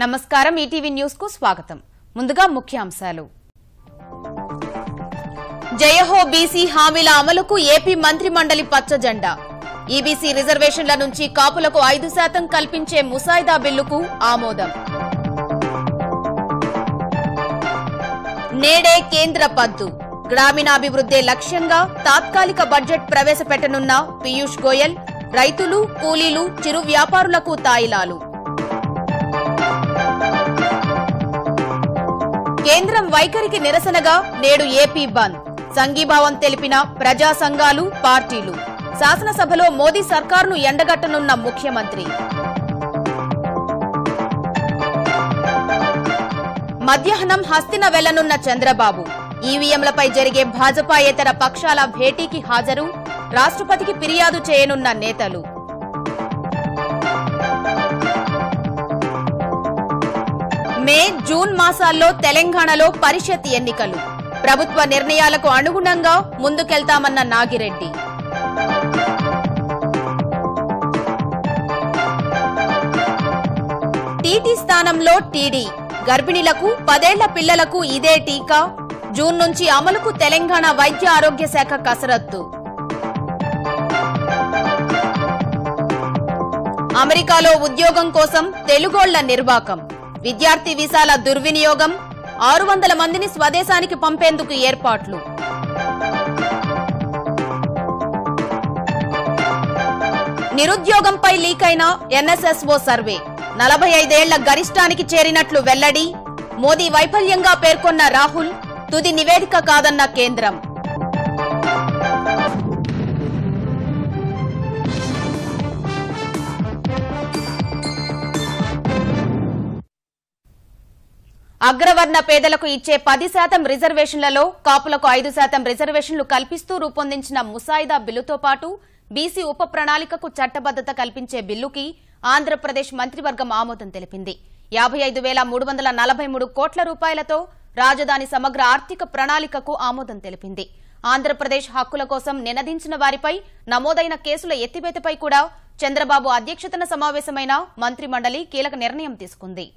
నమస్కారం ETV news కు స్వాగతం ముందుగా ముఖ్యాంశాలు జయహో బీసీ హామీల అమలుకు ఏపీ మంత్రి మండలి పచ్చజెండా ఈబీసీ రిజర్వేషన్ల నుంచి కాపులకు ఐదు శాతం కల్పించే ముసాయిదా బిల్లుకు ఆమోదం నేడే కేంద్ర పద్దు గ్రామీణాభివృద్ధే లక్ష్యంగా తాత్కాలిక బడ్జెట్ ప్రవేశపెట్టనున్న పీయూష్ గోయల్ రైతులు కూలీలు చిరు వ్యాపారులకు తాయిలాలు కేంద్రం వైఖరికి నిరసనగా నేడు ఏపీ బంద్ సంఘీభావం తెలిపిన ప్రజా సంఘాలు పార్టీలు శాసనసభలో మోదీ సర్కారును ఎండగట్టనున్న ముఖ్యమంత్రి మధ్యాహ్నం హస్తిన వెళ్లనున్న చంద్రబాబు ఈవీఎంలపై జరిగే భాజపాయేతర పక్షాల భేటీకి హాజరు రాష్ట్రపతికి ఫిర్యాదు చేయనున్న నేతలు మే జూన్ మాసాల్లో తెలంగాణలో పరిషత్ ఎన్నికలు ప్రభుత్వ నిర్ణయాలకు అనుగుణంగా ముందుకెళ్తామన్న నాగిరెడ్డి టీటీ స్థానంలో టీడీ గర్భిణీలకు పదేళ్ల పిల్లలకు ఇదే టీకా జూన్ నుంచి అమలుకు తెలంగాణ వైద్య ఆరోగ్య శాఖ కసరత్తు అమెరికాలో ఉద్యోగం కోసం తెలుగోళ్ల నిర్వాకం విద్యార్థి వీసాల దుర్వినియోగం ఆరు వందల మందిని స్వదేశానికి పంపేందుకు ఏర్పాట్లు నిరుద్యోగంపై లీకైన ఎన్ఎస్ఎస్ఓ సర్వే నలభై ఐదేళ్ల గరిష్టానికి చేరినట్లు వెల్లడి మోదీ వైఫల్యంగా పేర్కొన్న రాహుల్ తుది నివేదిక కాదన్న కేంద్రం అగ్రవర్ణ పేదలకు ఇచ్చే పది శాతం రిజర్వేషన్లలో కాపులకు ఐదు శాతం రిజర్వేషన్లు కల్పిస్తూ రూపొందించిన ముసాయిదా బిల్లుతో పాటు బీసీ ఉప ప్రణాళికకు చట్టబద్దత కల్పించే బిల్లుకి ఆంధ్రప్రదేశ్ మంత్రివర్గం ఆమోదం తెలిపింది యాభై ఐదు వేల మూడు వందల నలభై మూడు కోట్ల రూపాయలతో రాజధాని సమగ్ర ఆర్థిక ప్రణాళికకు ఆమోదం తెలిపింది ఆంధ్రప్రదేశ్ హక్కుల కోసం నినదించిన వారిపై నమోదైన కేసుల ఎత్తివేతపై కూడా చంద్రబాబు అధ్యక్షతన సమావేశమైన మంత్రిమండలి కీలక నిర్ణయం తీసుకుంది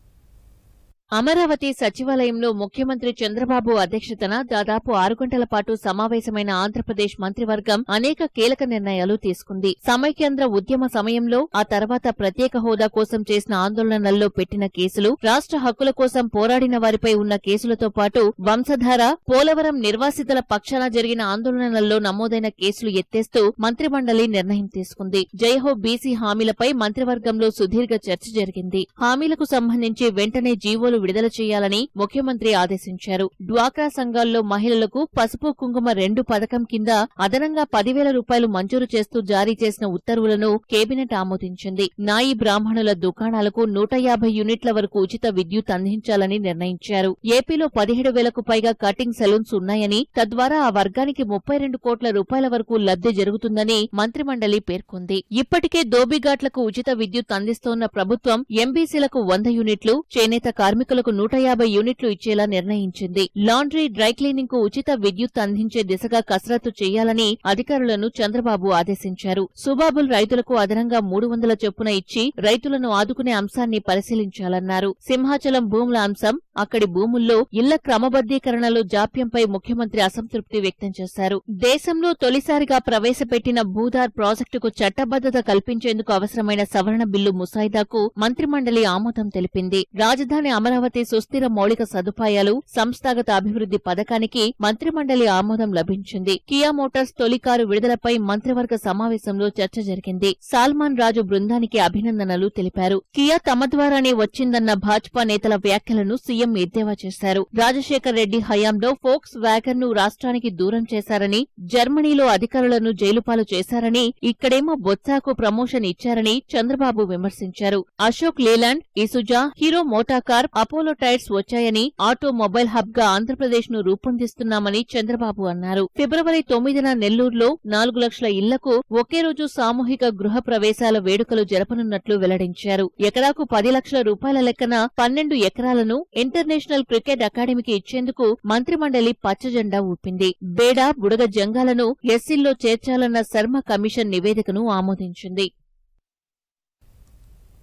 అమరావతి సచివాలయంలో ముఖ్యమంత్రి చంద్రబాబు అధ్యక్షతన దాదాపు ఆరు గంటల పాటు సమావేశమైన ఆంధ్రప్రదేశ్ మంత్రివర్గం అనేక కీలక నిర్ణయాలు తీసుకుంది సమైక్యాంధ్ర ఉద్యమ సమయంలో ఆ తర్వాత ప్రత్యేక హోదా కోసం చేసిన ఆందోళనల్లో పెట్టిన కేసులు రాష్ట్ర హక్కుల కోసం పోరాడిన వారిపై ఉన్న కేసులతో పాటు వంశధార పోలవరం నిర్వాసితుల పక్షాన జరిగిన ఆందోళనల్లో నమోదైన కేసులు ఎత్తేస్తూ మంత్రిమండలి నిర్ణయం తీసుకుంది జయహో బీసీ హామీలపై మంత్రివర్గంలో సుదీర్ఘ చర్చ జరిగింది హామీలకు సంబంధించి వెంటనే జీవోలు విడుదల చేయాలని ముఖ్యమంత్రి ఆదేశించారు డ్వాక్రా సంఘాల్లో మహిళలకు పసుపు కుంకుమ రెండు పథకం కింద అదనంగా పదివేల రూపాయలు మంజూరు చేస్తూ జారీ చేసిన ఉత్తర్వులను కేబినెట్ ఆమోదించింది నాయి బ్రాహ్మణుల దుకాణాలకు నూట యాభై యూనిట్ల వరకు ఉచిత విద్యుత్ అందించాలని నిర్ణయించారు ఏపీలో పదిహేడు వేలకు పైగా కటింగ్ సెలూన్స్ ఉన్నాయని తద్వారా ఆ వర్గానికి ముప్పై రెండు కోట్ల రూపాయల వరకు లబ్ధి జరుగుతుందని మంత్రిమండలి పేర్కొంది ఇప్పటికే దోబిఘాట్లకు ఉచిత విద్యుత్ అందిస్తోన్న ప్రభుత్వం ఎంబీసీలకు వంద యూనిట్లు చేనేత కార్మికులకు నూట యాభై యూనిట్లు ఇచ్చేలా నిర్ణయించింది లాండ్రీ డ్రై క్లీనింగ్ కు ఉచిత విద్యుత్ అందించే దిశగా కసరత్తు చేయాలని అధికారులను చంద్రబాబు ఆదేశించారు సుబాబుల్ రైతులకు అదనంగా మూడు వందల చొప్పున ఇచ్చి రైతులను ఆదుకునే అంశాన్ని పరిశీలించాలన్నారు సింహాచలం భూముల అంశం అక్కడి భూముల్లో ఇళ్ల క్రమబద్దీకరణలో జాప్యంపై ముఖ్యమంత్రి అసంతృప్తి వ్యక్తం చేశారు దేశంలో తొలిసారిగా ప్రవేశపెట్టిన భూధార్ ప్రాజెక్టుకు చట్టబద్దత కల్పించేందుకు అవసరమైన సవరణ బిల్లు ముసాయిదాకు మంత్రిమండలి ఆమోదం తెలిపింది రాజధాని అమరావతి సుస్థిర మౌలిక సదుపాయాలు సంస్థాగత అభివృద్ధి పథకానికి మంత్రిమండలి ఆమోదం లభించింది కియా మోటార్స్ తొలి కారు విడుదలపై మంత్రివర్గ సమావేశంలో చర్చ జరిగింది సాల్మాన్ రాజు బృందానికి అభినందనలు తెలిపారు కియా తమ ద్వారానే వచ్చిందన్న భాజపా నేతల వ్యాఖ్యలను సీఎం ఎద్దేవా చేశారు రాజశేఖర్ రెడ్డి హయాంలో ఫోక్స్ వ్యాగన్ ను రాష్ట్రానికి దూరం చేశారని జర్మనీలో అధికారులను జైలుపాలు చేశారని ఇక్కడేమో బొత్సాకు ప్రమోషన్ ఇచ్చారని చంద్రబాబు విమర్శించారు Ashok Leyland Isuzu Hero MotoCorp Apollo tyres వచ్చాయని ఆటో మొబైల్ హబ్ గా ఆంధ్రప్రదేశ్ ను రూపొందిస్తున్నామని చంద్రబాబు అన్నారు ఫిబ్రవరి తొమ్మిదిన నెల్లూరులో నాలుగు లక్షల ఇళ్లకు ఒకే రోజు సామూహిక గృహ ప్రవేశాల వేడుకలు జరపనున్నట్లు వెల్లడించారు ఎకరాకు పది లక్షల రూపాయల లెక్కన పన్నెండు ఎకరాలను ఇంటర్నేషనల్ క్రికెట్ అకాడమీకి ఇచ్చేందుకు మంత్రిమండలి పచ్చజెండా ఊపింది బేడా బుడగ జంగాలను ఎస్సీల్లో చేర్చాలన్న శర్మ కమిషన్ నివేదికను ఆమోదించింది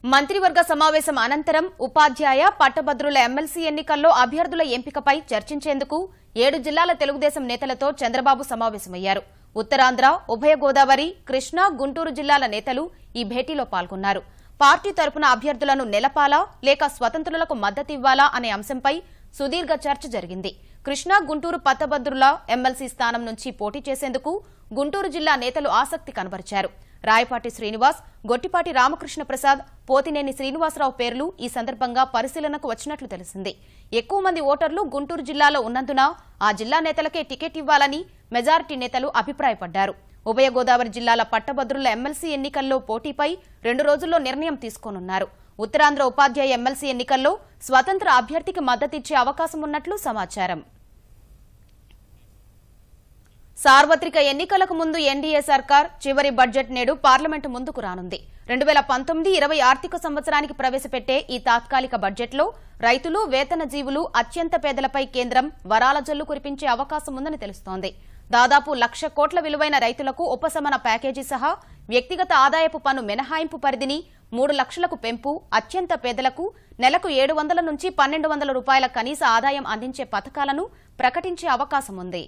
మంత్రివర్గ సమావేశం అనంతరం ఉపాధ్యాయ పట్టభద్రుల ఎమ్మెల్సీ ఎన్నికల్లో అభ్యర్థుల ఎంపికపై చర్చించేందుకు ఏడు జిల్లాల తెలుగుదేశం నేతలతో చంద్రబాబు సమావేశమయ్యారు ఉత్తరాంధ్ర ఉభయ గోదావరి కృష్ణా గుంటూరు జిల్లాల నేతలు ఈ భేటీలో పాల్గొన్నారు పార్టీ తరపున అభ్యర్థులను నెలపాలా లేక స్వతంత్రులకు మద్దతివ్వాలా అనే అంశంపై సుదీర్ఘ చర్చ జరిగింది కృష్ణా గుంటూరు పట్టభద్రుల ఎమ్మెల్సీ స్థానం నుంచి పోటీ చేసేందుకు గుంటూరు జిల్లా నేతలు ఆసక్తి కనబరిచారు రాయపాటి శ్రీనివాస్ గొట్టిపాటి రామకృష్ణ ప్రసాద్ పోతినేని శ్రీనివాసరావు పేర్లు ఈ సందర్భంగా పరిశీలనకు వచ్చినట్లు తెలిసింది ఎక్కువ మంది ఓటర్లు గుంటూరు జిల్లాలో ఉన్నందున ఆ జిల్లా నేతలకే టికెట్ ఇవ్వాలని మెజారిటీ నేతలు అభిప్రాయపడ్డారు ఉభయ గోదావరి జిల్లాల పట్టభద్రుల ఎమ్మెల్సీ ఎన్నికల్లో పోటీపై రెండు రోజుల్లో నిర్ణయం తీసుకోనున్నారు ఉత్తరాంధ్ర ఉపాధ్యాయ ఎమ్మెల్సీ ఎన్నికల్లో స్వతంత్ర అభ్యర్థికి మద్దతిచ్చే అవకాశం ఉన్నట్లు సమాచారం సార్వత్రిక ఎన్నికలకు ముందు ఎన్డీఏ సర్కార్ చివరి బడ్జెట్ నేడు పార్లమెంటు ముందుకు రానుంది రెండు వేల పంతొమ్మిది ఇరవై ఆర్థిక సంవత్సరానికి ప్రవేశపెట్టే ఈ తాత్కాలిక బడ్జెట్లో రైతులు వేతన జీవులు అత్యంత పేదలపై కేంద్రం వరాల జల్లు కురిపించే అవకాశం ఉందని తెలుస్తోంది దాదాపు లక్ష కోట్ల విలువైన రైతులకు ఉపశమన ప్యాకేజీ సహా వ్యక్తిగత ఆదాయపు పన్ను మినహాయింపు పరిధిని మూడు లక్షలకు పెంపు అత్యంత పేదలకు నెలకు ఏడు వందల నుంచి పన్నెండు వందల రూపాయల కనీస ఆదాయం అందించే పథకాలను ప్రకటించే అవకాశం ఉంది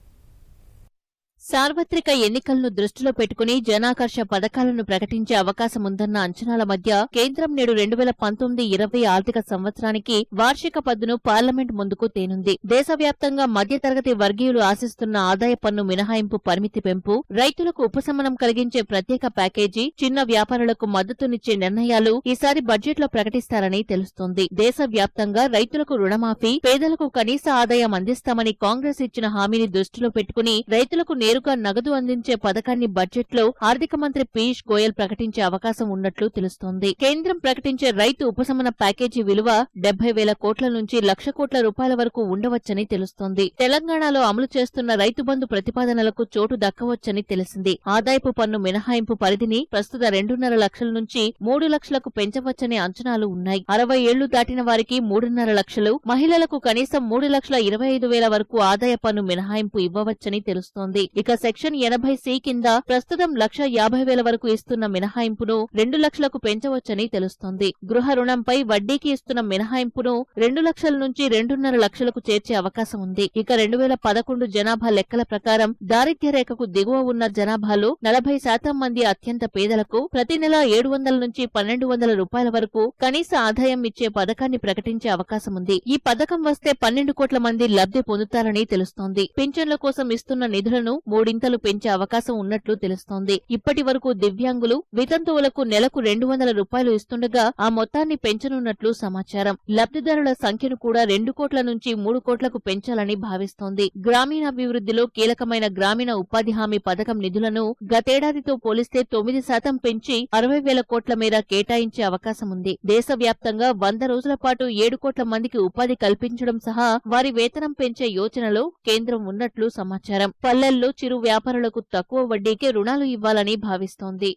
సార్వత్రిక ఎన్నికలను దృష్టిలో పెట్టుకుని జనాకర్ష పథకాలను ప్రకటించే అవకాశం ఉందన్న అంచనాల మధ్య కేంద్రం నేడు రెండు వేల పంతొమ్మిది ఇరవై ఆర్థిక సంవత్సరానికి వార్షిక పద్దును పార్లమెంట్ ముందుకు తేనుంది దేశవ్యాప్తంగా మధ్యతరగతి వర్గీయులు ఆశిస్తున్న ఆదాయ పన్ను మినహాయింపు పరిమితి పెంపు రైతులకు ఉపశమనం కలిగించే ప్రత్యేక ప్యాకేజీ చిన్న వ్యాపారులకు మద్దతునిచ్చే నిర్ణయాలు ఈసారి బడ్జెట్లో ప్రకటిస్తారని తెలుస్తోంది దేశవ్యాప్తంగా రైతులకు రుణమాఫీ పేదలకు కనీస ఆదాయం అందిస్తామని కాంగ్రెస్ ఇచ్చిన హామీని దృష్టిలో పెట్టుకుని రైతులకు నేరుగా నగదు అందించే పథకాన్ని బడ్జెట్లో ఆర్థిక మంత్రి పీయూష్ గోయల్ ప్రకటించే అవకాశం ఉన్నట్లు తెలుస్తోంది కేంద్రం ప్రకటించే రైతు ఉపశమన ప్యాకేజీ విలువ డెబ్బై వేల కోట్ల నుంచి లక్ష కోట్ల రూపాయల వరకు ఉండవచ్చని తెలుస్తోంది తెలంగాణలో అమలు చేస్తున్న రైతు బంధు ప్రతిపాదనలకు చోటు దక్కవచ్చని తెలిసింది ఆదాయపు పన్ను మినహాయింపు పరిధిని ప్రస్తుత రెండున్నర లక్షల నుంచి మూడు లక్షలకు పెంచవచ్చనే అంచనాలు ఉన్నాయి అరవై ఏళ్లు దాటిన వారికి మూడున్నర లక్షలు మహిళలకు కనీసం మూడు లక్షల ఇరవై ఐదు వేల వరకు ఆదాయ పన్ను మినహాయింపు ఇవ్వవచ్చని తెలుస్తోంది ఇక సెక్షన్ ఎనభై సి కింద ప్రస్తుతం లక్ష యాభై వేల వరకు ఇస్తున్న మినహాయింపును రెండు లక్షలకు పెంచవచ్చని తెలుస్తోంది గృహ రుణంపై వడ్డీకి ఇస్తున్న మినహాయింపును రెండు లక్షల నుంచి రెండున్నర లక్షలకు చేర్చే అవకాశం ఉంది ఇక రెండు వేల పదకొండు జనాభా లెక్కల ప్రకారం దారిద్ర్య రేఖకు దిగువ ఉన్న జనాభాలో నలభై శాతం మంది అత్యంత పేదలకు ప్రతి నెల ఏడు వందల నుంచి పన్నెండు వందల రూపాయల వరకు కనీస ఆదాయం ఇచ్చే పథకాన్ని ప్రకటించే అవకాశం ఉంది ఈ పథకం వస్తే పన్నెండు కోట్ల మంది లబ్ధి పొందుతారని తెలుస్తోంది పింఛన్ల కోసం ఇస్తున్న నిధులను మూడింతలు పెంచే అవకాశం ఉన్నట్లు తెలుస్తోంది ఇప్పటి వరకు దివ్యాంగులు వితంతువులకు నెలకు రెండు వందల రూపాయలు ఇస్తుండగా ఆ మొత్తాన్ని పెంచనున్నట్లు సమాచారం లబ్ధిదారుల సంఖ్యను కూడా రెండు కోట్ల నుంచి మూడు కోట్లకు పెంచాలని భావిస్తోంది గ్రామీణాభివృద్ధిలో కీలకమైన గ్రామీణ ఉపాధి హామీ పథకం నిధులను గతేడాదితో పోలిస్తే తొమ్మిది శాతం పెంచి అరవై వేల కోట్ల మేర కేటాయించే అవకాశం ఉంది దేశవ్యాప్తంగా వంద రోజుల పాటు ఏడు కోట్ల మందికి ఉపాధి కల్పించడం సహా వారి వేతనం పెంచే యోచనలో కేంద్రం ఉన్నట్లు సమాచారం పల్లెల్లో చిరు వ్యాపారులకు తక్కువ వడ్డీకే రుణాలు ఇవ్వాలని భావిస్తోంది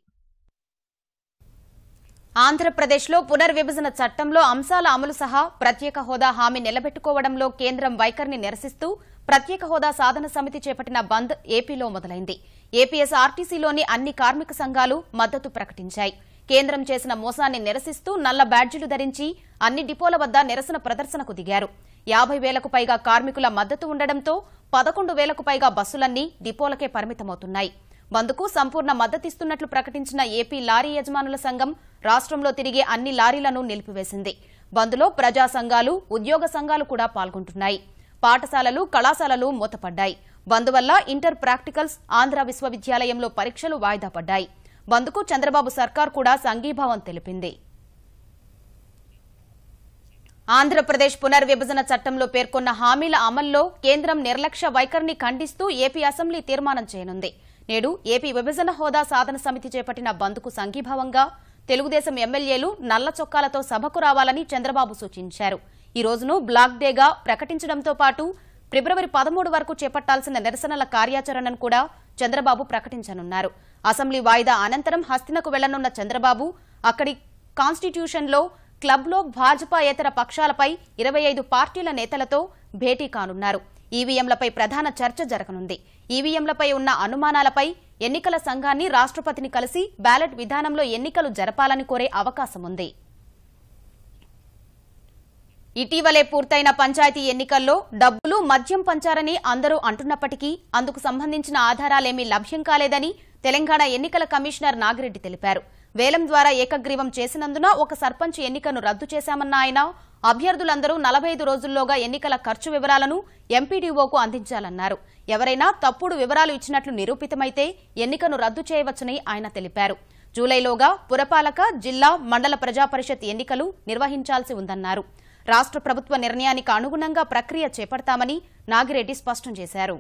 ఆంధ్రప్రదేశ్లో పునర్విభజన చట్టంలో అంశాల అమలు సహా ప్రత్యేక హోదా హామీ నిలబెట్టుకోవడంలో కేంద్రం వైఖరిని నిరసిస్తూ ప్రత్యేక హోదా సాధన సమితి చేపట్టిన బంద్ ఏపీలో మొదలైంది ఏపీఎస్ ఆర్టీసీలోని అన్ని కార్మిక సంఘాలు మద్దతు ప్రకటించాయి కేంద్రం చేసిన మోసాన్ని నిరసిస్తూ నల్ల బ్యాడ్జీలు ధరించి అన్ని డిపోల వద్ద నిరసన ప్రదర్శనకు దిగారు యాభై వేలకు పైగా కార్మికుల మద్దతు ఉండడంతో పదకొండు వేలకు పైగా బస్సులన్నీ డిపోలకే పరిమితమవుతున్నాయి బంద్కు సంపూర్ణ మద్దతిస్తున్నట్లు ప్రకటించిన ఏపీ లారీ యజమానుల సంఘం రాష్ట్రంలో తిరిగే అన్ని లారీలను నిలిపివేసింది బంద్లో ప్రజా సంఘాలు ఉద్యోగ సంఘాలు కూడా పాల్గొంటున్నాయి పాఠశాలలు కళాశాలలు మూతపడ్డాయి బంద్ వల్ల ఇంటర్ ప్రాక్టికల్స్ ఆంధ్ర విశ్వవిద్యాలయంలో పరీక్షలు వాయిదా పడ్డాయి బంద్కు చంద్రబాబు సర్కార్ కూడా సంఘీభావం తెలిపింది ఆంధ్రప్రదేశ్ పునర్విభజన చట్టంలో పేర్కొన్న హామీల అమల్లో కేంద్రం నిర్లక్ష్య వైఖరిని ఖండిస్తూ ఏపీ అసెంబ్లీ తీర్మానం చేయనుంది నేడు ఏపీ విభజన హోదా సాధన సమితి చేపట్టిన బంద్కు సంఘీభావంగా తెలుగుదేశం ఎమ్మెల్యేలు నల్ల చొక్కాలతో సభకు రావాలని చంద్రబాబు సూచించారు ఈ రోజును బ్లాక్ డేగా ప్రకటించడంతో పాటు ఫిబ్రవరి పదమూడు వరకు చేపట్టాల్సిన నిరసనల కార్యాచరణను కూడా చంద్రబాబు ప్రకటించనున్నారు అసెంబ్లీ వాయిదా అనంతరం హస్తినకు వెళ్లనున్న చంద్రబాబు అక్కడి కాన్స్టిట్యూషన్లో క్లబ్లో భాజపాయేతర పక్షాలపై ఇరవై ఐదు పార్టీల నేతలతో భేటీ కానున్నారు ఈవీఎంలపై ప్రధాన చర్చ జరగనుంది ఈవీఎంలపై ఉన్న అనుమానాలపై ఎన్నికల సంఘాన్ని రాష్ట్రపతిని కలిసి బ్యాలెట్ విధానంలో ఎన్నికలు జరపాలని కోరే అవకాశం ఉంది ఇటీవలే పూర్తయిన పంచాయతీ ఎన్నికల్లో డబ్బులు మద్యం పంచారని అందరూ అంటున్నప్పటికీ అందుకు సంబంధించిన ఆధారాలేమీ లభ్యం కాలేదని తెలంగాణ ఎన్నికల కమిషనర్ నాగిరెడ్డి తెలిపారు వేలం ద్వారా ఏకగ్రీవం చేసినందున ఒక సర్పంచ్ ఎన్నికను రద్దు చేశామన్న ఆయన అభ్యర్థులందరూ నలభై ఐదు రోజుల్లోగా ఎన్నికల ఖర్చు వివరాలను ఎంపీడీఓకు అందించాలన్నారు ఎవరైనా తప్పుడు వివరాలు ఇచ్చినట్లు నిరూపితమైతే ఎన్నికను రద్దు చేయవచ్చని ఆయన తెలిపారు జూలైలోగా పురపాలక జిల్లా మండల ప్రజాపరిషత్ ఎన్నికలు నిర్వహించాల్సి ఉందన్నారు రాష్ట్ర ప్రభుత్వ నిర్ణయానికి అనుగుణంగా ప్రక్రియ చేపడతామని నాగిరెడ్డి స్పష్టం చేశారు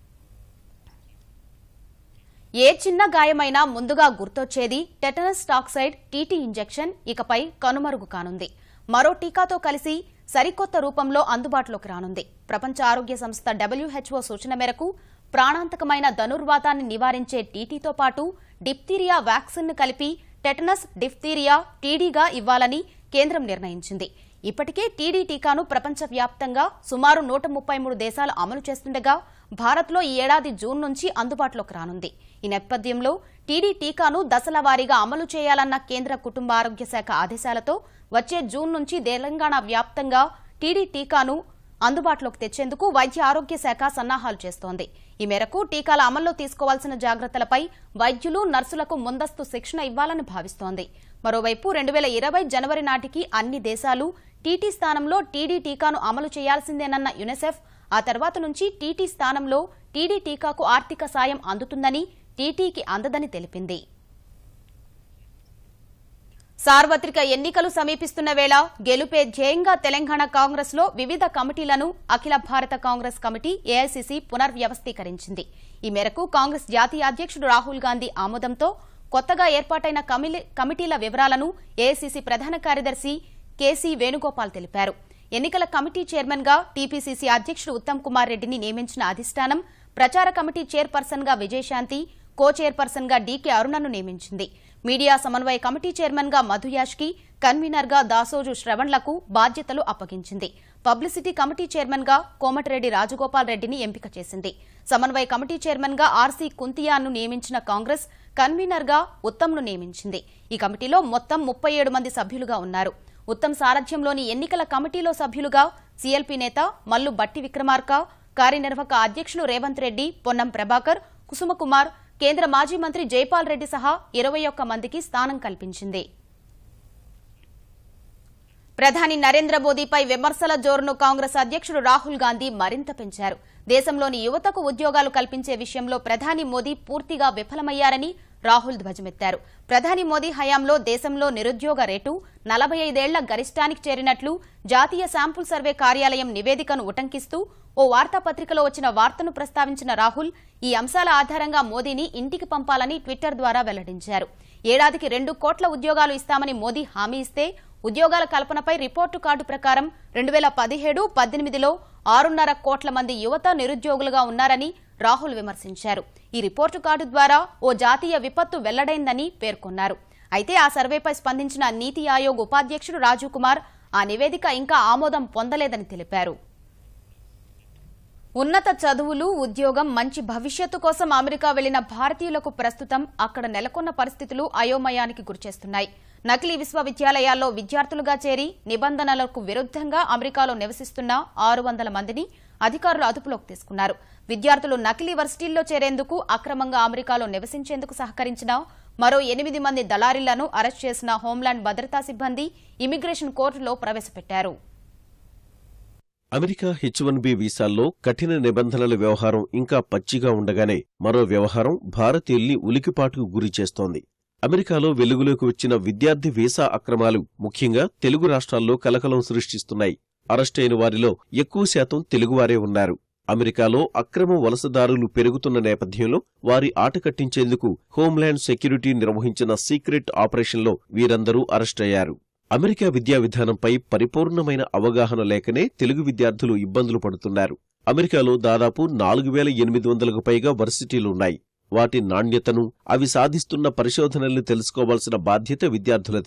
ఏ చిన్న గాయమైనా ముందుగా గుర్తొచ్చేది టెటనస్ టాక్సైడ్ టీటీ ఇంజెక్షన్ ఇకపై కనుమరుగు కానుంది మరో టీకాతో కలిసి సరికొత్త రూపంలో అందుబాటులోకి రానుంది ప్రపంచ ఆరోగ్య సంస్థ డబ్ల్యూహెచ్ఓ సూచన మేరకు ప్రాణాంతకమైన ధనుర్వాతాన్ని నివారించే టీటీతో పాటు డిప్తీరియా వ్యాక్సిన్ను కలిపి టెటనస్ డిఫ్తీరియా టీడీగా ఇవ్వాలని కేంద్రం నిర్ణయించింది ఇప్పటికే టీడీ టీకాను ప్రపంచవ్యాప్తంగా సుమారు నూట ముప్పై మూడు దేశాలు అమలు చేస్తుండగా భారత్లో ఈ ఏడాది జూన్ నుంచి అందుబాటులోకి రానుంది ఈ నేపథ్యంలో టీడీ టీకాను దశల వారీగా అమలు చేయాలన్న కేంద్ర కుటుంబ ఆరోగ్య శాఖ ఆదేశాలతో వచ్చే జూన్ నుంచి తెలంగాణ వ్యాప్తంగా టీడీ టీకాను అందుబాటులోకి తెచ్చేందుకు వైద్య ఆరోగ్య శాఖ సన్నాహాలు చేస్తోంది ఈ మేరకు టీకాల అమల్లో తీసుకోవాల్సిన జాగ్రత్తలపై వైద్యులు నర్సులకు ముందస్తు శిక్షణ ఇవ్వాలని భావిస్తోంది మరోవైపు రెండు వేల ఇరవై జనవరి నాటికి అన్ని దేశాలు టీటీ స్థానంలో టీడీ టీకాను అమలు చేయాల్సిందేనన్న యునెసెఫ్ ఆ తర్వాత నుంచి టీటీ స్థానంలో టీడీ టీకాకు ఆర్థిక సాయం అందుతుందని టీటీకి అందదని తెలిపింది సార్వత్రిక ఎన్నికలు సమీపిస్తున్న వేళ గెలుపే ధ్యేయంగా తెలంగాణ కాంగ్రెస్ లో వివిధ కమిటీలను అఖిల భారత కాంగ్రెస్ కమిటీ ఏఐసీసీ పునర్వ్యవస్థీకరించింది ఈ మేరకు కాంగ్రెస్ జాతీయ అధ్యక్షుడు రాహుల్ గాంధీ ఆమోదంతో కొత్తగా ఏర్పాటైన కమిలి- కమిటీల వివరాలను ఏఐసీసీ ప్రధాన కార్యదర్శి కేసీ వేణుగోపాల్ తెలిపారు ఎన్నికల కమిటీ చైర్మన్ గా టీపీసీసీ అధ్యక్షుడు ఉత్తమ్ కుమార్ రెడ్డిని నియమించిన అధిష్టానం ప్రచార కమిటీ చైర్పర్సన్ గా విజయశాంతి కో చైర్పర్సన్ గా డీకే అరుణను నియమించింది మీడియా సమన్వయ కమిటీ చైర్మన్ గా మధుయాష్కి కన్వీనర్ గా దాసోజు శ్రవణ్లకు బాధ్యతలు అప్పగించింది పబ్లిసిటీ కమిటీ చైర్మన్ గా కోమటిరెడ్డి రాజగోపాల్ రెడ్డిని ఎంపిక చేసింది సమన్వయ కమిటీ చైర్మన్ గా ఆర్సీ కుంతియాను నియమించిన కాంగ్రెస్ కన్వీనర్ గా ఉత్తమ్ను నియమించింది ఈ కమిటీలో మొత్తం ముప్పై ఏడు మంది సభ్యులుగా ఉన్నారు ఉత్తమ్ సారథ్యంలోని ఎన్నికల కమిటీలో సభ్యులుగా సీఎల్పీ నేత మల్లు బట్టి విక్రమార్క కార్యనిర్వాహక అధ్యక్షులు రేవంత్ రెడ్డి పొన్నం ప్రభాకర్ కుసుమకుమార్ కేంద్ర మాజీ మంత్రి జైపాల్ రెడ్డి సహా ఇరవై ఒక్క మందికి స్థానం కల్పించింది ప్రధాని నరేంద్ర మోదీపై విమర్శల జోరును కాంగ్రెస్ అధ్యక్షుడు రాహుల్ గాంధీ మరింత పెంచారు దేశంలోని యువతకు ఉద్యోగాలు కల్పించే విషయంలో ప్రధాని మోదీ పూర్తిగా విఫలమయ్యారని రాహుల్ ధ్వజమెత్తారు ప్రధాని మోదీ హయాంలో దేశంలో నిరుద్యోగ రేటు నలభై ఐదేళ్ల గరిష్టానికి చేరినట్లు జాతీయ శాంపుల్ సర్వే కార్యాలయం నివేదికను ఉటంకిస్తూ ఓ వార్తాపత్రికలో వచ్చిన వార్తను ప్రస్తావించిన రాహుల్ ఈ అంశాల ఆధారంగా మోదీని ఇంటికి పంపాలని ట్విట్టర్ ద్వారా వెల్లడించారు ఏడాదికి రెండు కోట్ల ఉద్యోగాలు ఇస్తామని మోదీ హామీ ఇస్తే ఉద్యోగాల కల్పనపై రిపోర్టు కార్డు ప్రకారం రెండు వేల పదిహేడు పద్దెనిమిదిలో ఆరున్నర కోట్ల మంది యువత నిరుద్యోగులుగా ఉన్నారని రాహుల్ విమర్శించారు ఈ రిపోర్టు కార్డు ద్వారా ఓ జాతీయ విపత్తు వెల్లడైందని పేర్కొన్నారు అయితే ఆ సర్వేపై స్పందించిన నీతి ఆయోగ్ ఉపాధ్యక్షుడు రాజీవ్ కుమార్ ఆ నివేదిక ఇంకా ఆమోదం పొందలేదని తెలిపారు ఉన్నత చదువులు ఉద్యోగం మంచి భవిష్యత్తు కోసం అమెరికా వెళ్లిన భారతీయులకు ప్రస్తుతం అక్కడ నెలకొన్న పరిస్థితులు అయోమయానికి గురిచేస్తున్నాయి నకిలీ విశ్వవిద్యాలయాల్లో విద్యార్థులుగా చేరి నిబంధనలకు విరుద్ధంగా అమెరికాలో నివసిస్తున్న ఆరు వందల మందిని అధికారులు అదుపులోకి తీసుకున్నారు విద్యార్థులు నకిలీ వర్సిటీల్లో చేరేందుకు అక్రమంగా అమెరికాలో నివసించేందుకు సహకరించిన మరో ఎనిమిది మంది దళారీలను అరెస్ట్ చేసిన హోంలాండ్ భద్రతా సిబ్బంది ఇమిగ్రేషన్ కోర్టులో ప్రవేశపెట్టారు అమెరికా హెచ్ వన్ బి వీసాల్లో కఠిన నిబంధనల వ్యవహారం ఇంకా పచ్చిగా ఉండగానే మరో వ్యవహారం భారతీయుల్ని ఉలికిపాటుకు గురి చేస్తోంది అమెరికాలో వెలుగులోకి వచ్చిన విద్యార్థి వీసా అక్రమాలు ముఖ్యంగా తెలుగు రాష్ట్రాల్లో కలకలం సృష్టిస్తున్నాయి అరెస్టైన వారిలో ఎక్కువ శాతం తెలుగువారే ఉన్నారు అమెరికాలో అక్రమ వలసదారులు పెరుగుతున్న నేపథ్యంలో వారి ఆట కట్టించేందుకు హోంల్యాండ్ సెక్యూరిటీ నిర్వహించిన సీక్రెట్ ఆపరేషన్లో వీరందరూ అరెస్టయ్యారు అమెరికా విద్యా విధానంపై పరిపూర్ణమైన అవగాహన లేకనే తెలుగు విద్యార్థులు ఇబ్బందులు పడుతున్నారు అమెరికాలో దాదాపు నాలుగు వేల ఎనిమిది వందలకు పైగా వర్సిటీలున్నాయి వాటి నాణ్యతను అవి సాధిస్తున్న పరిశోధనల్ని తెలుసుకోవాల్సిన బాధ్యత విద్యార్థులదే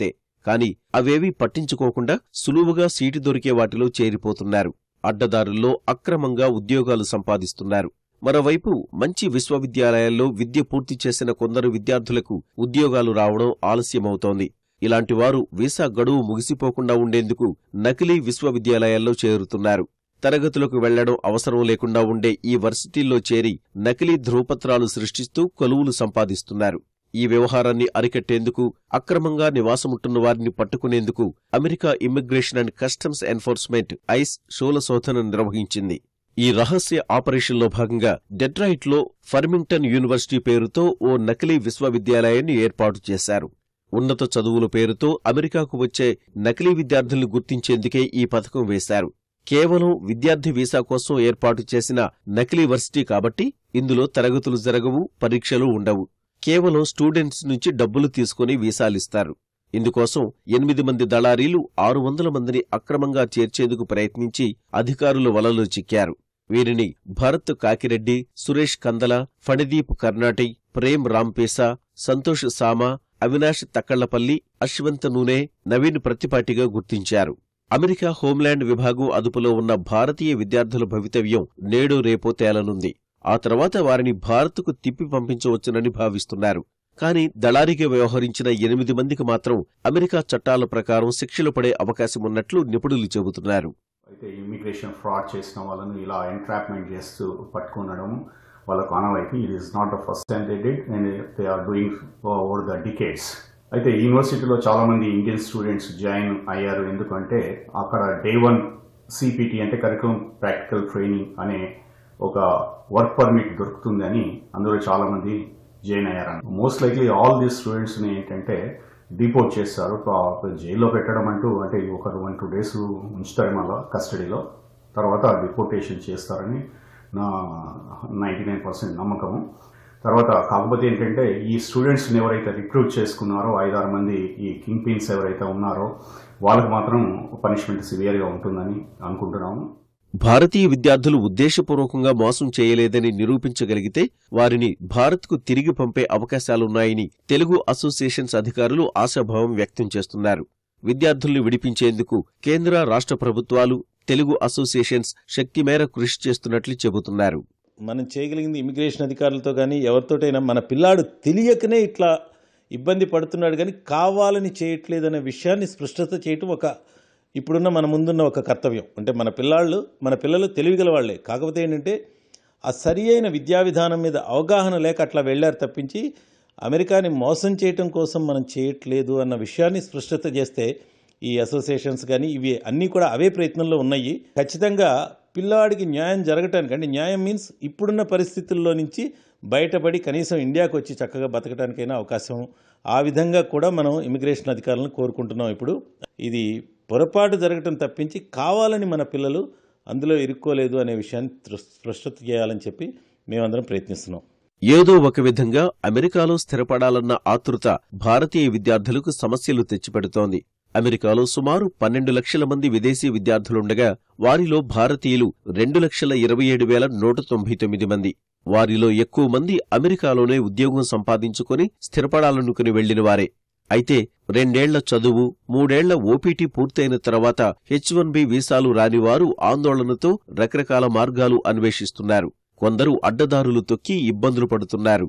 కాని అవేవీ పట్టించుకోకుండా సులువుగా సీటు దొరికే వాటిలో చేరిపోతున్నారు అడ్డదారుల్లో అక్రమంగా ఉద్యోగాలు సంపాదిస్తున్నారు మరోవైపు మంచి విశ్వవిద్యాలయాల్లో విద్య పూర్తి చేసిన కొందరు విద్యార్థులకు ఉద్యోగాలు రావడం ఆలస్యమవుతోంది ఇలాంటి వారు వీసా గడువు ముగిసిపోకుండా ఉండేందుకు నకిలీ విశ్వవిద్యాలయాల్లో చేరుతున్నారు తరగతులకు వెళ్లడం అవసరం లేకుండా ఉండే ఈ వర్సిటీల్లో చేరి నకిలీ ధృవపత్రాలు సృష్టిస్తూ కొలువులు సంపాదిస్తున్నారు ఈ వ్యవహారాన్ని అరికట్టేందుకు అక్రమంగా నివాసముంటున్న వారిని పట్టుకునేందుకు America Immigration and Customs Enforcement ICE శూల శోధన నిర్వహించింది ఈ రహస్య ఆపరేషన్లో భాగంగా డెట్రాయిట్లో ఫర్మింగ్టన్ యూనివర్సిటీ పేరుతో ఓ నకిలీ విశ్వవిద్యాలయాన్ని ఏర్పాటు చేశారు ఉన్నత చదువుల పేరుతో అమెరికాకు వచ్చే నకిలీ విద్యార్థులను గుర్తించేందుకే ఈ పథకం వేశారు కేవలం విద్యార్థి వీసా కోసం ఏర్పాటు చేసిన నకిలీ వర్సిటీ కాబట్టి ఇందులో తరగతులు జరగవు పరీక్షలు ఉండవు కేవలం స్టూడెంట్స్ నుంచి డబ్బులు తీసుకుని వీసాలిస్తారు ఇందుకోసం ఎనిమిది మంది దళారీలు ఆరు వందల మందిని అక్రమంగా చేర్చేందుకు ప్రయత్నించి అధికారుల వలలో చిక్కారు వీరిని భరత్ కాకిరెడ్డి సురేష్ కందల ఫణిదీప్ కర్నాటి ప్రేమ్ రాంపేసా సంతోష్ సామా అవినాష్ తక్కళ్లపల్లి అశ్వంత్ నూనె నవీన్ ప్రతిపాటిగా గుర్తించారు అమెరికా హోంల్యాండ్ విభాగం అదుపులో ఉన్న భారతీయ విద్యార్థుల భవితవ్యం నేడు రేపో తేలనుంది ఆ తర్వాత వారిని భారత్కు తిప్పి పంపించవచ్చునని భావిస్తున్నారు కానీ దళారీగా వ్యవహరించిన ఎనిమిది మందికి మాత్రం అమెరికా చట్టాల ప్రకారం శిక్షలు పడే అవకాశమున్నట్లు నిపుణులు చెబుతున్నారు అయితే ఇమ్మిగ్రేషన్ ఫ్రాడ్ చేసిన వాళ్ళను ఇలా ఎంట్రాప్మెంట్ చేస్తూ పట్టుకునడం వాళ్ళకు ఆనవాయితీ it is not the first time they did and they are doing over the decades అయితే యూనివర్సిటీలో చాలా మంది ఇండియన్ స్టూడెంట్స్ జాయిన్ అయ్యారు ఎందుకంటే అక్కడ డే వన్ సిపిటి అంటే కరికులం ప్రాక్టికల్ ట్రైనింగ్ అనే ఒక వర్క్ పర్మిట్ దొరుకుతుందని అందులో చాలా మంది జాయిన్ అయ్యారు most likely all these students ని ఏంటంటే డిపోర్ట్ చేస్తారు పా- జైల్లో పెట్టడం అంటూ అంటే ఒక వన్ టూ డేస్ ఉంచుతారు మళ్ళీ కస్టడీలో తర్వాత డిపోర్టేషన్ చేస్తారని నా నైంటీ నైన్ పర్సెంట్ నమ్మకము తర్వాత కాకపోతే ఏంటంటే ఈ స్టూడెంట్స్ని ఎవరైతే రిక్రూట్ చేసుకున్నారో ఐదారు మంది ఈ కింగ్ పిన్స్ ఎవరైతే ఉన్నారో వాళ్ళకి మాత్రం పనిష్మెంట్ సివియర్గా ఉంటుందని అనుకుంటున్నాము భారతీయ విద్యార్థులు ఉద్దేశపూర్వకంగా మోసం చేయలేదని నిరూపించగలిగితే వారిని భారత్కు తిరిగి పంపే అవకాశాలున్నాయని తెలుగు అసోసియేషన్స్ అధికారులు ఆశాభావం వ్యక్తం చేస్తున్నారు విద్యార్థుల్ని విడిపించేందుకు కేంద్ర రాష్ట్ర ప్రభుత్వాలు తెలుగు అసోసియేషన్స్ శక్తి మేర కృషి చేస్తున్నట్లు చెబుతున్నారు మనం చేయగలిగింది ఇమిగ్రేషన్ అధికారులతో కానీ ఎవరితోటైనా మన పిల్లాడు తెలియకనే ఇట్లా ఇబ్బంది పడుతున్నాడు కానీ కావాలని చేయట్లేదనే విషయాన్ని స్పష్టత చేయటం ఒక ఇప్పుడున్న మన ముందున్న ఒక కర్తవ్యం అంటే మన పిల్లాళ్ళు మన పిల్లలు తెలివిగల వాళ్ళే కాకపోతే ఏంటంటే ఆ సరి అయిన విద్యా విధానం మీద అవగాహన లేక అట్లా వెళ్ళారు తప్పించి అమెరికాని మోసం చేయటం కోసం మనం చేయట్లేదు అన్న విషయాన్ని స్పష్టత చేస్తే ఈ అసోసియేషన్స్ కానీ ఇవి అన్నీ కూడా అవే ప్రయత్నంలో ఉన్నాయి ఖచ్చితంగా పిల్లాడికి న్యాయం జరగటానికి అంటే న్యాయం మీన్స్ ఇప్పుడున్న పరిస్థితుల్లో నుంచి బయటపడి కనీసం ఇండియాకు వచ్చి చక్కగా బతకడానికైనా అవకాశం ఆ విధంగా కూడా మనం ఇమిగ్రేషన్ అధికారులను కోరుకుంటున్నాం ఇప్పుడు ఇది పొరపాటు జరగటం తప్పించి కావాలని మన పిల్లలు అందులో ఇరుక్కోలేదు అనే విషయాన్ని త్రు- స్పష్టత చేయాలని చెప్పి మేమందరం ప్రయత్నిస్తున్నాం ఏదో ఒక విధంగా అమెరికాలో స్థిరపడాలన్న ఆతృత భారతీయ విద్యార్థులకు సమస్యలు తెచ్చిపెడుతోంది అమెరికాలో సుమారు పన్నెండు లక్షల మంది విదేశీ విద్యార్థులుండగా వారిలో భారతీయులు రెండు లక్షల ఇరవై ఏడు వేల నూట తొంభై తొమ్మిది మంది వారిలో ఎక్కువ మంది అమెరికాలోనే ఉద్యోగం సంపాదించుకొని స్థిరపడాలనుకుని వెళ్లిన వారే అయితే రెండేళ్ల చదువు మూడేళ్ల ఓపీటీ పూర్తయిన తర్వాత హెచ్ వన్ బి వీసాలు రానివారు ఆందోళనతో రకరకాల మార్గాలు అన్వేషిస్తున్నారు కొందరు అడ్డదారులు తొక్కి ఇబ్బందులు పడుతున్నారు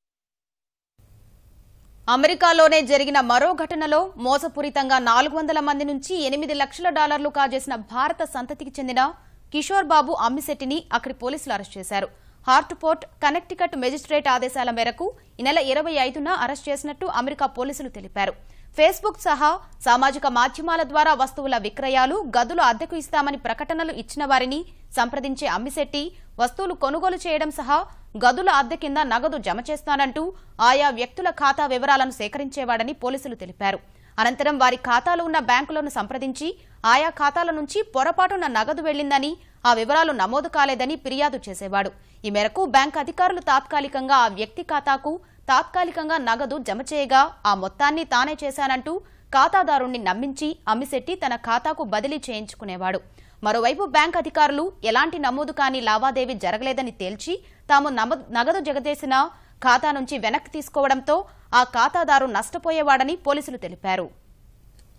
అమెరికాలోనే జరిగిన మరో ఘటనలో మోసపూరితంగా నాలుగు వందల మంది నుంచి ఎనిమిది లక్షల డాలర్లు కాజేసిన భారత సంతతికి చెందిన కిషోర్ బాబు అమ్మిశెట్టిని అక్కడి పోలీసులు అరెస్ట్ చేశారు హార్ట్ పోర్ట్ కనెక్టికట్ మెజిస్ట్రేట్ ఆదేశాల మేరకు ఈ నెల ఇరవై ఐదున అరెస్ట్ చేసినట్టు అమెరికా పోలీసులు తెలిపారు ఫేస్బుక్ సహా సామాజిక మాధ్యమాల ద్వారా వస్తువుల విక్రయాలు గదులు అద్దెకు ఇస్తామని ప్రకటనలు ఇచ్చిన వారిని సంప్రదించే అమ్మిశెట్టి వస్తువులు కొనుగోలు చేయడం సహా గదుల అద్దె కింద నగదు జమ చేస్తానంటూ ఆయా వ్యక్తుల ఖాతా వివరాలను సేకరించేవాడని పోలీసులు తెలిపారు అనంతరం వారి ఖాతాలో ఉన్న బ్యాంకులను సంప్రదించి ఆయా ఖాతాల నుంచి పొరపాటున నగదు వెళ్లిందని ఆ వివరాలు నమోదు కాలేదని ఫిర్యాదు చేసేవాడు ఈ మేరకు బ్యాంక్ అధికారులు తాత్కాలికంగా ఆ వ్యక్తి ఖాతాకు తాత్కాలికంగా నగదు జమ చేయగా ఆ మొత్తాన్ని తానే చేశానంటూ ఖాతాదారుణ్ణి నమ్మించి అమ్మిశెట్టి తన ఖాతాకు బదిలీ చేయించుకునేవాడు మరోవైపు బ్యాంక్ అధికారులు ఎలాంటి నమోదు కాని లావాదేవీ జరగలేదని తేల్చి తాము నమ- నగదు జగదేసిన ఖాతా నుంచి వెనక్కి తీసుకోవడంతో ఆ ఖాతాదారు నష్టపోయేవాడని పోలీసులు తెలిపారు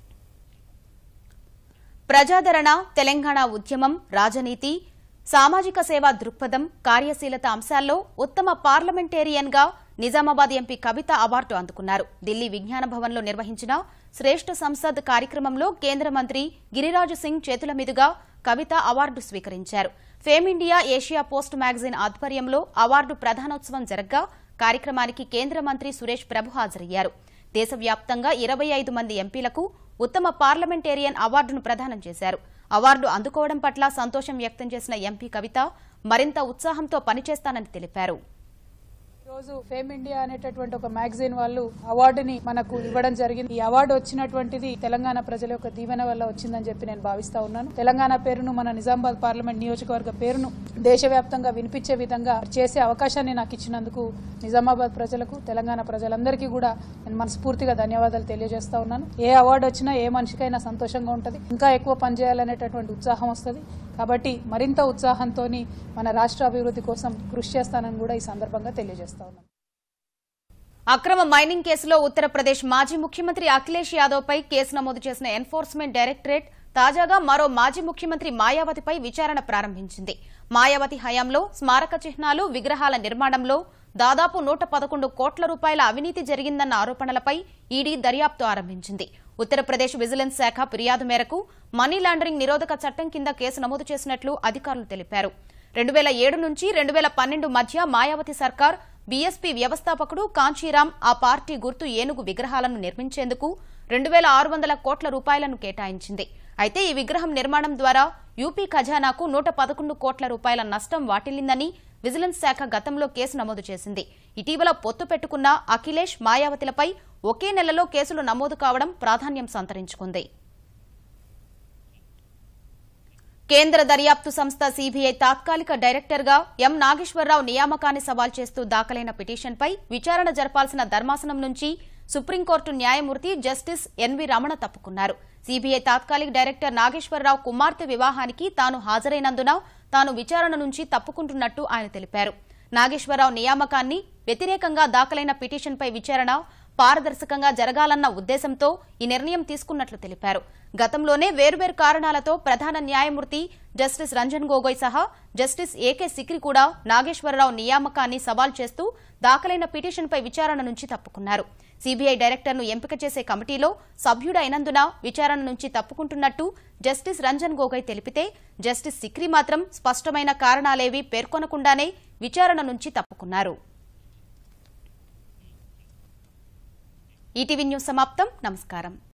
ప్రజాదరణ తెలంగాణ ఉద్యమం రాజనీతి సామాజిక సేవా దృక్పథం కార్యశీలత అంశాల్లో ఉత్తమ పార్లమెంటేరియన్ గా నిజామాబాద్ ఎంపీ కవిత అవార్డు అందుకున్నారు ఢిల్లీ విజ్ఞాన భవన్లో నిర్వహించిన శ్రేష్ఠ సంసద్ కార్యక్రమంలో కేంద్ర మంత్రి గిరిరాజు సింగ్ చేతుల మీదుగా కవిత అవార్డు స్వీకరించారు Fame India Asia Post magazine ఆధ్వర్యంలో అవార్డు ప్రధానోత్సవం జరగ్గా కార్యక్రమానికి కేంద్ర మంత్రి సురేష్ ప్రభు హాజరయ్యారు దేశవ్యాప్తంగా ఇరవై ఐదు మంది ఎంపీలకు ఉత్తమ పార్లమెంటేరియన్ అవార్డును ప్రదానం చేశారు అవార్డు అందుకోవడం పట్ల సంతోషం వ్యక్తం చేసిన ఎంపీ కవిత మరింత ఉత్సాహంతో పనిచేస్తానని తెలిపారు రోజు ఫేమ్ ఇండియా అనేటటువంటి ఒక మ్యాగజైన్ వాళ్ళు అవార్డుని మనకు ఇవ్వడం జరిగింది ఈ అవార్డు వచ్చినటువంటిది తెలంగాణ ప్రజల యొక్క దీవెన వల్ల వచ్చిందని చెప్పి నేను భావిస్తా ఉన్నాను తెలంగాణ పేరును మన నిజామాబాద్ పార్లమెంట్ నియోజకవర్గ పేరును దేశవ్యాప్తంగా వినిపించే విధంగా చేసే అవకాశాన్ని నాకు ఇచ్చినందుకు నిజామాబాద్ ప్రజలకు తెలంగాణ ప్రజలందరికీ కూడా నేను మనస్ఫూర్తిగా ధన్యవాదాలు తెలియజేస్తా ఉన్నాను ఏ అవార్డు వచ్చినా ఏ మనిషికైనా సంతోషంగా ఉంటుంది ఇంకా ఎక్కువ పనిచేయాలనేటటువంటి ఉత్సాహం వస్తుంది కాబట్టి మరింత ఉత్సాహంతో మన రాష్ట్ర అభివృద్ధి కోసం కృషి చేస్తానని కూడా ఈ సందర్భంగా తెలియజేస్తా ఉన్నాను అక్రమ మైనింగ్ కేసులో ఉత్తరప్రదేశ్ మాజీ ముఖ్యమంత్రి అఖిలేష్ యాదవ్ పై కేసు నమోదు చేసిన ఎన్ఫోర్స్మెంట్ డైరెక్టరేట్ తాజాగా మరో మాజీ ముఖ్యమంత్రి మాయావతిపై విచారణ ప్రారంభించింది మాయావతి హయాంలో స్మారక చిహ్నాలు విగ్రహాల నిర్మాణంలో దాదాపు నూట పదకొండు కోట్ల రూపాయల అవినీతి జరిగిందన్న ఆరోపణలపై ఈడీ దర్యాప్తు ఆరంభించింది ఉత్తరప్రదేశ్ విజిలెన్స్ శాఖ ఫిర్యాదు మేరకు మనీ లాండరింగ్ నిరోధక చట్టం కింద కేసు నమోదు చేసినట్లు అధికారులు తెలిపారు రెండు వేల ఏడు నుంచి రెండు వేల పన్నెండు మధ్య మాయావతి సర్కార్ బీఎస్పీ వ్యవస్థాపకుడు కాంచీరాం ఆ పార్టీ గుర్తు ఏనుగు విగ్రహాలను నిర్మించేందుకు రెండు వేల ఆరు వందల కోట్ల రూపాయలను కేటాయించింది అయితే ఈ విగ్రహం నిర్మాణం ద్వారా యూపీ ఖజానాకు నూట పదకొండు కోట్ల రూపాయల నష్టం వాటిల్లిందని విజిలెన్స్ శాఖ గతంలో కేసు నమోదు చేసింది ఇటీవల పొత్తు పెట్టుకున్న అఖిలేష్ మాయావతిలపై ఒకే నెలలో కేసులు నమోదు కావడం ప్రాధాన్యం సంతరించుకుంది కేంద్ర దర్యాప్తు సంస్థ సీబీఐ తాత్కాలిక డైరెక్టర్గా ఎం నాగేశ్వరరావు నియామకాన్ని సవాల్ చేస్తూ దాఖలైన పిటిషన్పై విచారణ జరపాల్సిన ధర్మాసనం నుంచి సుప్రీంకోర్టు న్యాయమూర్తి జస్టిస్ ఎన్వి రమణ తప్పుకున్నారు సీబీఐ తాత్కాలిక డైరెక్టర్ నాగేశ్వరరావు కుమార్తె వివాహానికి తాను హాజరైనందున తాను విచారణ నుంచి తప్పుకుంటున్నట్టు ఆయన తెలిపారు నాగేశ్వరరావు నియామకాన్ని వ్యతిరేకంగా దాఖలైన పిటిషన్పై విచారణ పారదర్శకంగా జరగాలన్న ఉద్దేశంతో ఈ నిర్ణయం తీసుకున్నట్లు తెలిపారు గతంలోనే వేర్వేరు కారణాలతో ప్రధాన న్యాయమూర్తి జస్టిస్ రంజన్ గొగోయ్ సహా జస్టిస్ ఏకే సిక్రి కూడా నాగేశ్వరరావు నియామకాన్ని సవాల్ చేస్తూ దాఖలైన పిటిషన్పై విచారణ నుంచి తప్పుకున్నారు సీబీఐ డైరెక్టర్ను ఎంపిక చేసే కమిటీలో సభ్యుడైనందున విచారణ నుంచి తప్పుకుంటున్నట్టు జస్టిస్ రంజన్ గొగోయ్ తెలిపితే జస్టిస్ సిక్రి మాత్రం స్పష్టమైన కారణాలేవీ పేర్కొనకుండానే విచారణ నుంచి తప్పుకున్నారు ఈటీవీ న్యూస్ సమాప్తం నమస్కారం